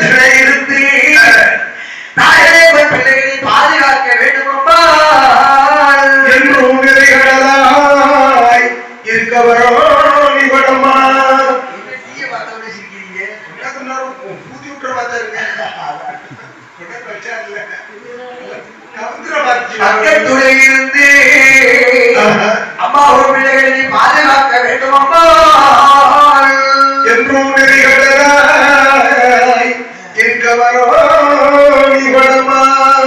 கட்டுரை இருந்து தாயே உன் பிள்ளைகளை பாதுகாக்க வேண்டும் அம்மா என்றும் நிறைகடலாய் இருக்கவரோ நிபடமா என்ன நீங்க பார்த்தவங்க சிரிக்கிறீங்க பூத்தி விட்டுற பார்த்தா இருக்க வச்சா இல்ல கவுந்துர பார்த்து பக்கத்துறை இருந்து அம்மா உன் பிள்ளைகளை நீ பாதுகாக்க வேண்டும் அம்மா என்றும் நெறிகடலாய் இருக்கவரோ நிபடமா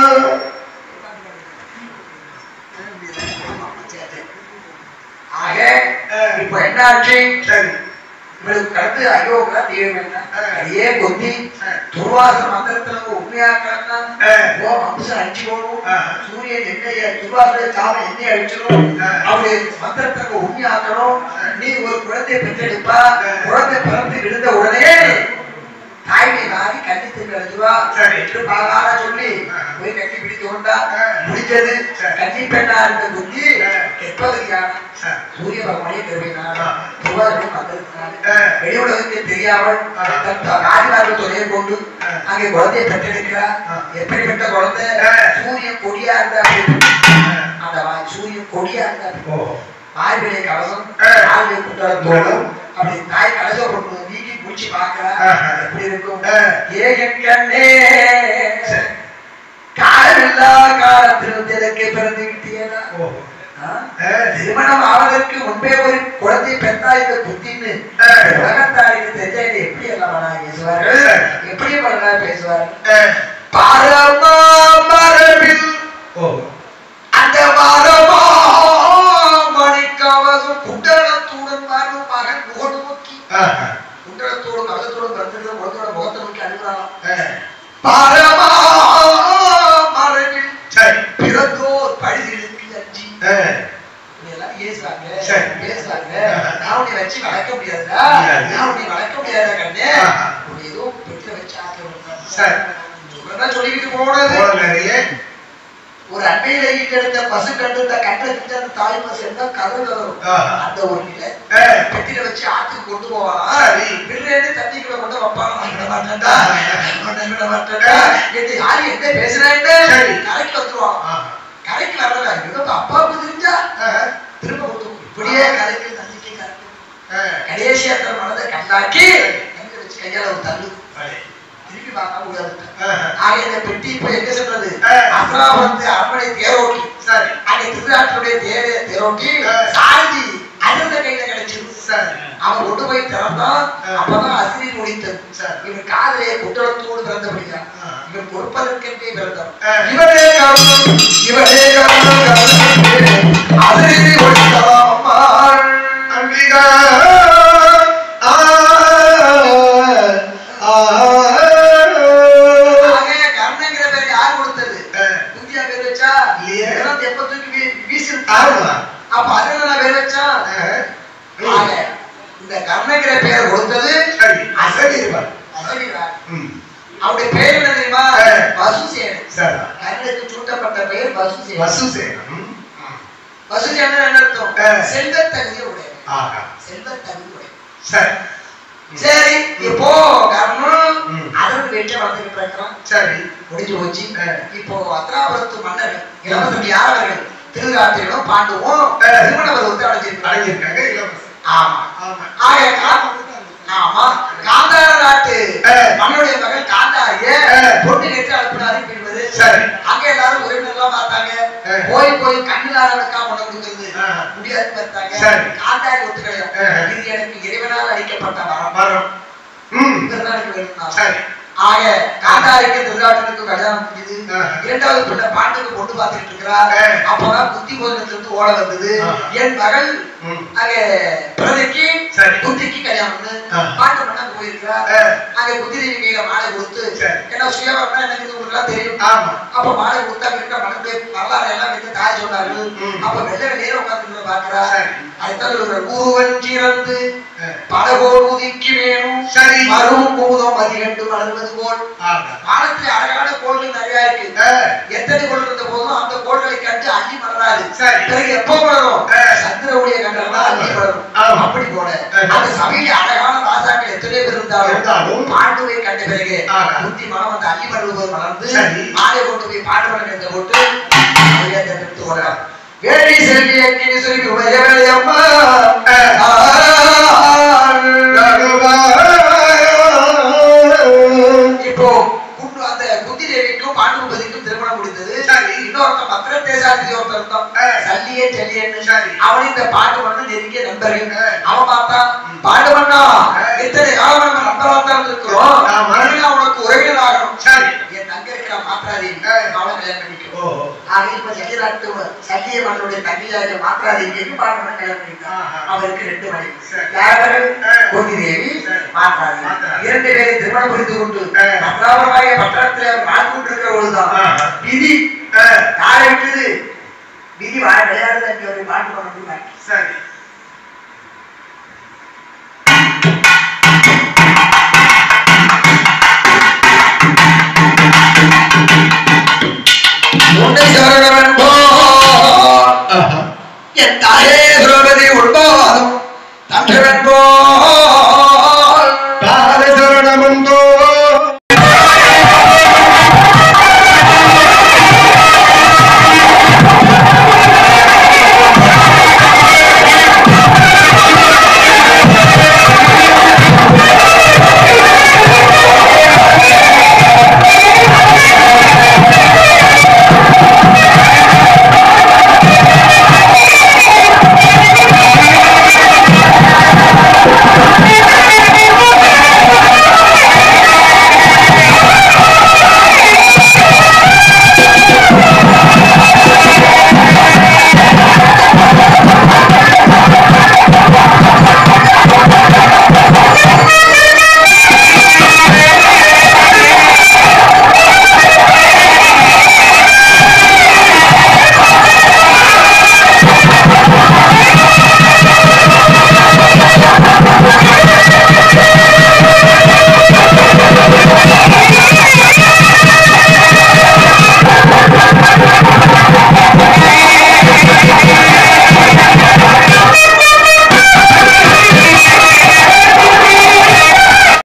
ஆக இப்ப என்னாச்சு சரி இவளுக்கு கடந்து அயோகா தீவிரம் அதையே கொத்தி துர்வாச மந்திரத்துல உண்மையாக்கணும்னா ஆ. ஓ அம்சம் அடிச்சு போகணும் ஆ. சூரியன் எண்ணெய துர்வாச சாம எண்ணெய் அடிச்சிடும் ஆ. அப்படி மந்திரத்துக்கு உண்மையாக்கணும் நீ ஒரு குழந்தையை பெற்றெடுப்பா ஆ. குழந்தை பிறந்து விழுந்த உடனே தாய்மை மாறி கண்ணி தின்றதுவா சரி. என்று பாகார சொல்லி ஆ. போய் கட்டி பிடித்து கொண்டா ஆ. முடிஞ்சது சரி. கன்னி பெண்ணா இருந்த குந்தி ஆ. கெட்டதுக்கான சரி. சூரிய பகவானே கருவினார் ஆ. துர்வாசனம் வந்திருக்கிறார் ஆ. வெளி உலகத்தை தெரியாமல் ஆ. தன் ராஜமார்கள் துணையை கொண்டு ஆ. அங்கே குழந்தையை பெற்றெடுக்கிறார் ஆ. எப்படிப்பட்ட குழந்தை ஆ. சூரியன் கொடியா இருந்தா அந்த வா- சூரியன் கொடியா இருந்தா ஓ மார்பிலை கவசம் ஆ. மார்பிலை குண்டலம் அப்படி தாய் கலசம் கொண்டு வந்து நீக்கி முடிச்சு பாக்குறா ஆஹா. எப்படி இருக்கும் ஆ. ஏகன் கண்ணே காலமில்லா காலத்தில் திலக்கை பிறந்து விட்டியனா ஓ ஆ? ஆ. திருமணம் ஆவதற்கு முன்பே ஒரு குழந்தை பெற்றா இந்த புத்தின்னு ஆ. உலகத்தாருக்கு தெரிஞ்சா இது எப்படி எல்லாம் வேணா பேசுவார்கள் ஆ. எப்படி பண்ணா பேசுவார்கள் ஆ. பரமா மரபில் ஓ அந்த மரமா மணிக்கவசம் குண்டலத்துடன் வரும் மகன் முகடு நோக்கி ஆஹா. குண்டலத்தோடும் கவசத்தோடும் பிறந்திருக்கிற குழந்தையோட முகத்தை நோக்கி அனுப்புறான் ஆ. பரமா மரபில் சரி பிறந்தோர் பழிகளுக்கு அஞ்சி ஆ. இதெல்லாம் ஏசுவாங்க சரி. பேசுவாங்க ஆஹா. நான் உன்னை வச்சு வளர்க்க முடியாதுடா முடியாது. நான் உன்னை வளர்க்க முடியாத கண்ணு ஆஹா. உன்னை ஏதோ பெட்டில வச்சு ஆக்க சரி. சொல்றதா சொல்லிக்கிட்டு போனது போல நிறைய ஒரு அண்மையில ஈட்டெடுத்த பசு கண்டு இந்த கட்டை கிட்ட அந்த தாய் பசு இருந்தா கதறு கதறும் ஆஹா. அந்த ஒரு நிலை ஆ. பெட்டில வச்சு ஆத்துக்கு கொண்டு போவான் சரி. பின்னாடி தண்ணிக்குள்ள கொண்டு வைப்பான் நான் விட மாட்டேன்டா நான் விட மாட்டேன்டா என்று யாரு என்ன பேசுறாங்க சரி. கரைக்கு வந்துருவான் ஆஹா. கரைக்கு வரல இவங்க அப்பாவுக்கு தெரிஞ்சா ஆ. திரும்ப கொடுத்து இப்படியே கரைக்கு தண்ணிக்கு கரைக்கு ஆ. கடைசியா தன் மனதை கண்டாக்கி கண்ணை வச்சு கையால ஒரு தள்ளு சரி. திருப்பி பார்க்காம உட்கார்ந்துட்டான். ஆஹா. ஆக இந்த பெட்டி இப்ப எங்க சென்றது ஆ. அசராபத்து அரண்மனை தேரோட்டி சரி அங்கே திருநாட்டுடைய தேர தேரோட்டி ஆ. சாரதி அதிர்ந்த கையில கிடைச்சது சரி அவன் கொண்டு போய் திறந்தான் ஆ. அப்பதான் அசிரி முடித்தது சரி. இவன் காதலே குற்றத்தோடு பிறந்தபடிதான் ஆ. இவன் பொறுப்பதற்கென்றே பிறந்தான் ஆ. இவனே காரணம் இவனே காரணம் காரணம் அதிரி ஒழிக்கலாம் அம்மா அம்பிகா ஆ ஆ ஆக கர்ணங்கிற பேர் யார் கொடுத்தது ஆ. குந்தியா பேர் வச்சா இல்லையே. இதெல்லாம் தெப்ப தூக்கி வீ- வீசி ஆமா. அப்ப அதுல நான் பேர் வச்சா ஆக இந்த கர்ணங்கிற பேர் கொடுத்தது சரி அசரீர்வன் அசரிராஜ் ம் அவருடைய பேர் என்ன தெரியுமா ஆ. வசுசேனன் சரி கர்ணனுக்கு சூட்டப்பட்ட பெயர் வசுசேனன் வசுசேனம் வசுசேனன் என்ன அர்த்தம் ஆ. செல்வத்தகுதிய உடைய ஆகா செல்வத்தகுதி உடைய சரி சரி இப்போ கர்ணன் ம். அதன் வீட்டை வளர்த்துக்கிட்டு இருக்கிறான் சரி முடிஞ்சு போச்சு ஆ. இப்போ அத்ராபுரத்து மன்னர் இளவரசர் யாரவர்கள் திருராத்திரியும் பாண்டுவும் ஆ. திருமண பருவத்தை அடைஞ்சிருக்காங்க அடங்கியிருக்காங்க இளவரசர் ஆமா ஆமா ஆக கா- ஆமா காந்தார நாட்டு ஆ. மன்னுடைய மகன் காந்தாரிய ஆ. பொண்ணு கேட்டு அனுப்பினாரு என்பது சரி. அங்க எல்லாரும் உறவினர்லாம் பார்த்தாங்க ஆ. போய் போய் கண்ணிலார வைக்கா கொண்டு கொடுக்குறது ஆ. முடியாது பார்த்தாங்க சரி. காந்தாரி ஒத்துக்கலையா ஆ. இது எனக்கு இறைவனால் அளிக்கப்பட்ட வரம் வரும் ம் இவர்தான் எனக்கு வேணும்னா சரி ஆக காந்தாரிக்கு திருநாட்டனுக்கு கல்யாணம் முடிஞ்சது ஆ. இரண்டாவது பிள்ளை பாட்டுக்கு பொண்ணு பார்த்துட்டு இருக்கிறார் ஆ. அப்பதான் புத்தி போதனத்துல இருந்து ஓட வந்தது ஆ. என் மகள் ம் அங்க பிரதைக்கு சரி. புத்திக்கு கல்யாணம்னு ஆ. பாட்டு பண்ண போயிருக்கிறா ஆ. அங்க புத்திரேவி கையில மாலை கொடுத்து சரி. ஏன்னா சுயவரம்னா எனக்கு இது உங்களுக்கு தெரியும் ஆமா அப்ப மாலை கொடுத்தா இருக்க மனதுடைய வரலாறு எல்லாம் வந்து தாய் சொன்னார்கள் ம். அப்ப வெள்ளை நேரம் உட்கார்ந்து பாக்குறா சரி. அடுத்தது ஒரு ஊருவன் சிறந்து ஆ. படகோடு உதிக்கி வேணும் சரி. மரும் பூதம் அதிகண்டு வளர்வது போல் ஆமா. வானத்துல அழகான கோள்கள் நிறைய இருக்கு ஆ, எத்தனை கோள் இருந்த போதும் அந்த கோள்களை கண்டு அள்ளி மலராது சரி. பிறகு எப்போ வளரும் ஆ. சந்திரவுடைய கண்டா அள்ளி வளரும் ஆமா. அப்படி போல ஆ. அந்த சபையில அழகான ராஜாக்கள் எத்தனை பேர் இருந்தாலும் இருந்தாலும் பாண்டுவை கண்ட பிறகு ஆமா. புத்தி மனம் அந்த அள்ளி மலர்வது மலர்ந்து சரி. மாலை கொண்டு போய் பாண்டு மனம் என்ற போட்டு அப்படியே அந்த எடுத்து கொள்ளலாம் வேடி செல்வி அக்கினி சொல்லி உமையம்மா இப்போ குண்டு அந்த குந்தி தேவிக்கும் பாண்டுபதிக்கும் திருமணம் முடிந்தது சரி. இன்னொருத்தன் பத்திர தேசாதிரி ஒருத்தன் இருந்தான் ஆ. சல்லியே செல்லியன்னு சரி. அவன் இந்த பாட்டு பண்ண நெருங்கிய நண்பர்கள் ஆ. அவன் பார்த்தான் பாண்டு பண்ணா ஆ. இத்தனை காலம் நம்ம நண்பரா தான் இருக்கிறோம் ஆமா. மறுபடியும் அவனுக்கு உறவினர் ஆகணும் சரி. என் தங்க இருக்கிற மாத்திராதீங்க ஆ. அவனை கல்யாணம் பண்ணிக்கோ ஓ, ஆக இப்ப சல்லிராட்டு சல்லிய மண்ணுடைய தங்கியாக மாத்திராதீங்க பாண்டு பண்ண கல்யாணம் பண்ணிட்டான் ஆஹா. அவருக்கு ரெண்டு மணி சரி. யார்கள் ஆ. கோதி தேவி சரி. மாற்றாதி மாற்றாதி. இரண்டு பேரை திருமணம் புரிந்து கொண்டு ஆ. பத்ராபரமாக பட்டணத்தில் அவர் வாழ்ந்து கொண்டிருக்கிற பொழுதுதான் ஆஹா. விதி ஆ, யாரை விட்டது விதி வாழ விளையாடுது அங்கே ஒரு பாட்டு பண்ண முடியுமா சரி. உன்னை சரணவன்போ ஆஹா. என் தாயே திரௌபதி உள்பாதம் தன்றவன்போ